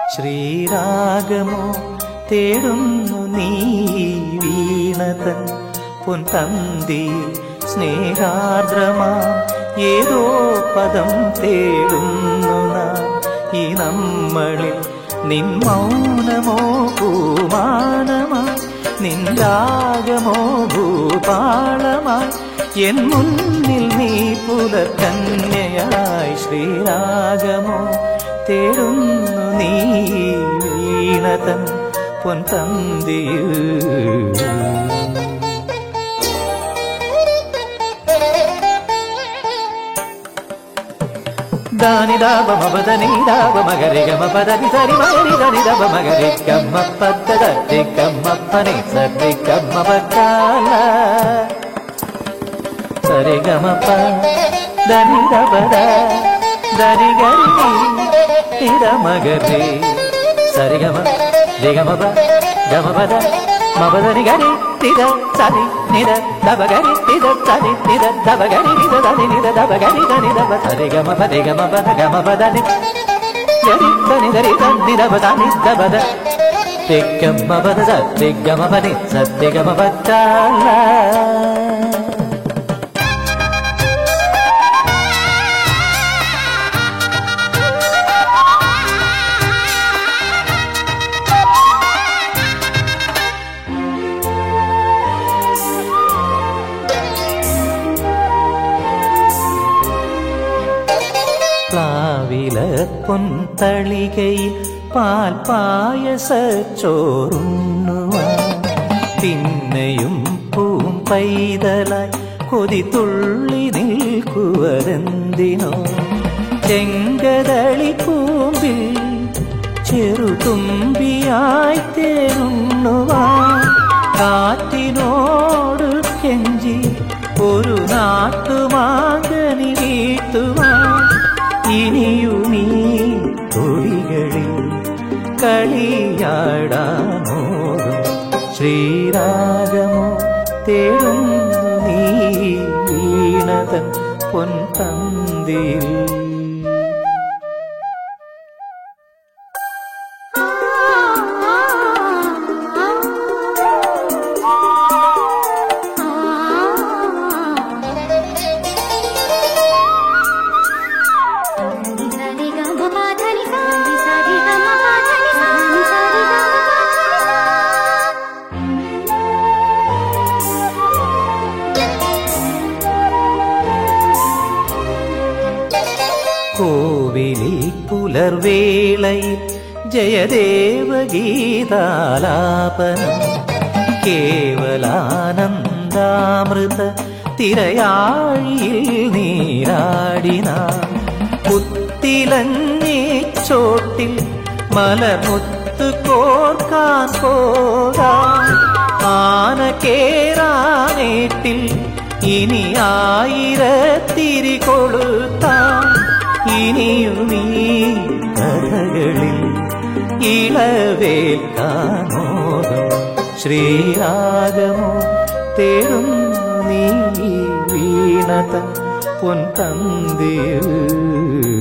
ശ്രീരാഗമോ തേടുന്നു നീ വീണതൻ പൊൻതന്തിയിൽ സ്നേഹാർദ്രമാ ഏതോ പദം തേടുന്നു നാം ഈ നമ്മളിൽ നിൻ മൗനമോ പൂമാനമായി നിൻ രാഗമോ ഭൂപാളമായി എൻ മുന്നിൽ നീ പുലർക്കന്യയായി ശ്രീരാഗമോ തേടുന്നു നീ വീണതൻ പൊൻതന്തിയിൽ దాని దాబ మబదని దాబ మగరి గమ పదని సరి మగరి దని దబ మగరి గమ్మ పద్ద దరి గమ్మ పని సరి గమ్మ బకాల సరి గమ ప దని దబ ద దని గరి ఇద మగరి సరి గమ రి గమ ప గమ పద మబదని గరి తిద సరి నిద దబ గరి తిద సరి నిద దబ గరి నిద దని నిద దబ గరి దని దబ సరి గమ పది గమ పద గమ పదని గరి దని దరి దని దబ దని దబ ద తిగ్గమ పద సత్తిగమ పని సత్తిగమ పచ్చాల പ്ലാവില പൊൻതളികയിൽ പാൽ പായസ ചോറുണ്ണുവാൻ പിന്നെയും പൂം പൈതലായി കൊതി തുള്ളി നിൽക്കുവതെന്തിനോ ചെങ്കതളി കൂമ്പിൽ ചെറുതുമ്പിയായി തേരുണ്ണുവാൻ കാറ്റിനോട് കെഞ്ചി ഒരു നാട്ടുമാകനി വീട്ടുവാൻ ഇനിയുമീ തൊടികളിൽ കളിയാടാനോടും ശ്രീരാഗമോ തേടുന്നു നീ വീണതൻ പൊൻതന്തിയിൽ കോവിലിൽ പുലർവേളയിൽ ജയദേവഗീതാലാപനം കേവലാനന്ദാമൃത തിരയാഴിയിൽ നീരാടിന പുത്തിലഞ്ഞേ ചോട്ടിൽ മലമുത്ത് കോർക്കാൻ പോകാം ആന കേറാനേട്ടിൽ ഇനി ആയിരത്തിരി കൊളുത്താം ഇനിയും ഈ കഥകളിൽ ഇളവേൽക്കാനോകം ശ്രീരാഗമോ തേടുന്നു നീ വീണത പൊൻതന്തിയിൽ